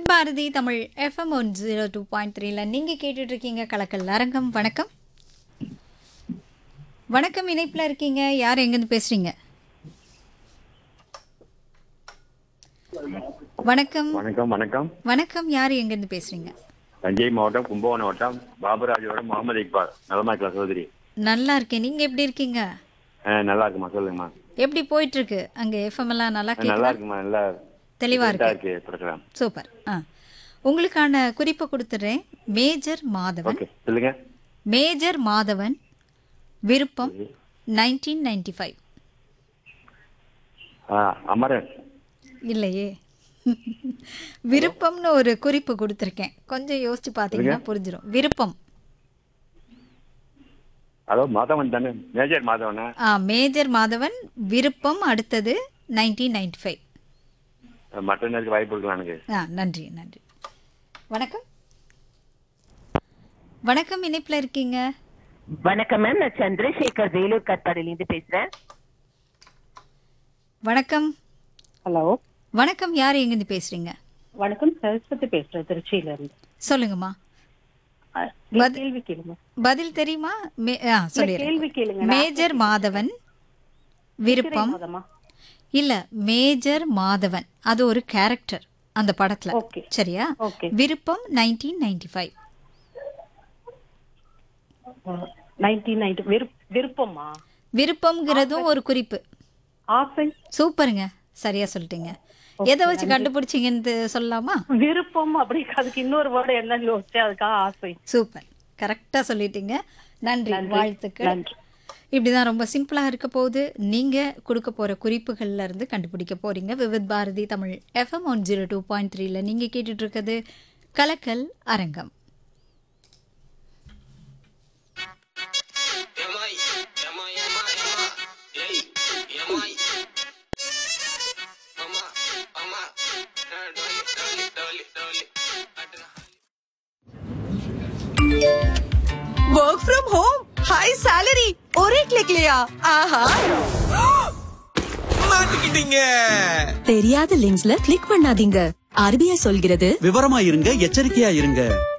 Vividh Bharati Tamil FM one zero two point த்ரீல நீங்கள் கேட்டுட்டு இருக்கீங்க கலக்கல் அரங்கம் வணக்கம் வணக்கம் இணைப்பில் இருக்கீங்க யார் எங்கேருந்து பேசுறீங்க வணக்கம் வணக்கம் வணக்கம் வணக்கம் யார் எங்கேருந்து பேசுறீங்க தஞ்சை மாவட்டம் கும்பகோணம் வட்டம் பாபராஜோட முகமது இக்பால் நலமா இருக்கலாம் சகோதரி நல்லா இருக்கேன் நீங்கள் எப்படி இருக்கீங்க ஆ, நல்லா இருக்குமா சொல்லுங்கம்மா எப்படி போயிட்டு இருக்கு அங்கே எஃப்எம் எல்லாம் நல்லா ஆ, நல்லா கேட்குதா இருக்குமா நல்லா தெளிவா இதா இருக்கு இருக்கு ப்ரோக்ராம் சூப்பர் ஆ உங்களுக்கான குறிப்பை கொடுத்துட்றேன் மேஜர் மாதவன் ஓகே சொல்லுங்க மேஜர் மாதவன் விருப்பம் நைன்டீன் நைன்டி ஃபைவ் ஆ, அமரன் இல்லையே விருப்பம்னு ஒரு குறிப்பு கொடுத்துருக்கேன் கொஞ்சம் யோசிச்சு பார்த்தீங்கன்னா புரிஞ்சிடும் விருப்பம் அதோ மாதவன் தானே மேஜர் மாதவனா ஆ மேஜர் மாதவன் விருப்பம் அடுத்தது நைன்டீன் நைன்டி ஃபைவ் மற்ற நேருக்கு வாய்ப்பு இருக்கலாம் எனக்கு ஆ நன்றி நன்றி வணக்கம் வணக்கம் இணைப்பில் இருக்கீங்க வணக்கம் மேம் நான் சந்திரசேகர் வேலூர் கட்பாடியிலேருந்து பேசுறேன் வணக்கம் ஹலோ வணக்கம் யார் எங்கேருந்து பேசுறீங்க வணக்கம் சரஸ்வதி பேசுறேன் திருச்சியில இருந்து சொல்லுங்கம்மா அஹ், இல்ல, கேள்வி கேளுங்க பதில் தெரியுமா மே- ஆ சொல்லிடுறேன் கேள்வி கேளுங்க மேஜர் மாதவன் விருப்பம் மாதமா இல்ல மேஜர் மாதவன் அது ஒரு கேரக்டர் அந்த படத்துல ஓகே சரியா ஓகே விருப்பம் nineteen ninety five nineteen ninety விருப்பமா விருப்பம்ங்கிறதும் ஒரு குறிப்பு ஆசை சூப்பருங்க சரியா சொல்லிட்டீங்க எதை வச்சு கண்டுபிடிச்சீங்கன்னு சொல்லலாமா விருப்பம் அப்படி அதுக்கு இன்னொரு வேர்டு என்ன யோசிச்சேன் அதுக்காக ஆசை சூப்பர் கரெக்டா சொல்லிட்டீங்க நன்றி வாழ்த்துக்கள் நன்றி. இப்படிதான் ரொம்ப சிம்பிளா இருக்க போகுது நீங்க கொடுக்க போற குறிப்புகள்ல இருந்து கண்டுபிடிக்க போறீங்க Vividh Bharati Tamil FM one zero two point த்ரீல நீங்க கேட்டுட்டு இருக்கிறது கலக்கல் அரங்கம் Yamai, yamai, yamai, yamai, yay, yamai. Mama, mama, dolly, dolly, dolly, dolly. Work from home high salary और एक क्लिक लिया ஆஹா மாட்டிக்கிட்டீங்க தெரியாத லிங்க்ஸ்ல கிளிக் பண்ணாதீங்க ஆர்பிஐ சொல்கிறது விவரமா இருங்க எச்சரிக்கையா இருங்க